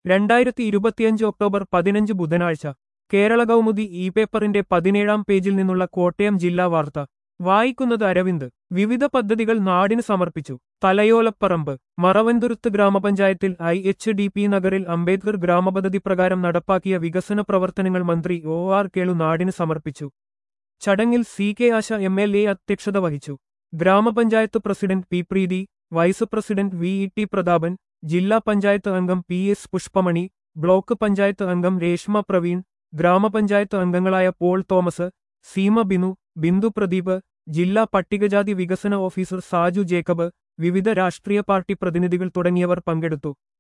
രണ്ടായിരത്തി ഇരുപത്തിയഞ്ച് ഒക്ടോബർ പതിനഞ്ച് ബുധനാഴ്ച കേരള കൗമുദി ഇ പേപ്പറിന്റെ പതിനേഴാം പേജിൽ നിന്നുള്ള കോട്ടയം ജില്ലാ വാർത്ത വായിക്കുന്നത് അരവിന്ദ് വിവിധ പദ്ധതികൾ നാടിന് സമർപ്പിച്ചു തലയോലപ്പറമ്പ് മറവന്തുരുത്ത് ഗ്രാമപഞ്ചായത്തിൽ ഐ എച്ച് ഡി പി നഗറിൽ അംബേദ്കർ ഗ്രാമപദ്ധതി പ്രകാരം നടപ്പാക്കിയ വികസന പ്രവർത്തനങ്ങൾ മന്ത്രി ഒ ആർ കേളു നാടിന് സമർപ്പിച്ചു ചടങ്ങിൽ C K Asha M L A അധ്യക്ഷത വഹിച്ചു ഗ്രാമപഞ്ചായത്ത് president P Preethi vice president V E T Prathapan ജില്ലാ പഞ്ചായത്ത് അംഗം P S Pushpamani block panchayat അംഗം രേഷ്മ പ്രവീൺ ഗ്രാമപഞ്ചായത്ത് അംഗങ്ങളായ പോൾ തോമസ് സീമ ബിനു ബിന്ദു പ്രദീപ് ജില്ലാ പട്ടികജാതി വികസന ഓഫീസർ സാജു ജേക്കബ് വിവിധ രാഷ്ട്രീയ പാർട്ടി പ്രതിനിധികൾ തുടങ്ങിയവർ പങ്കെടുത്തു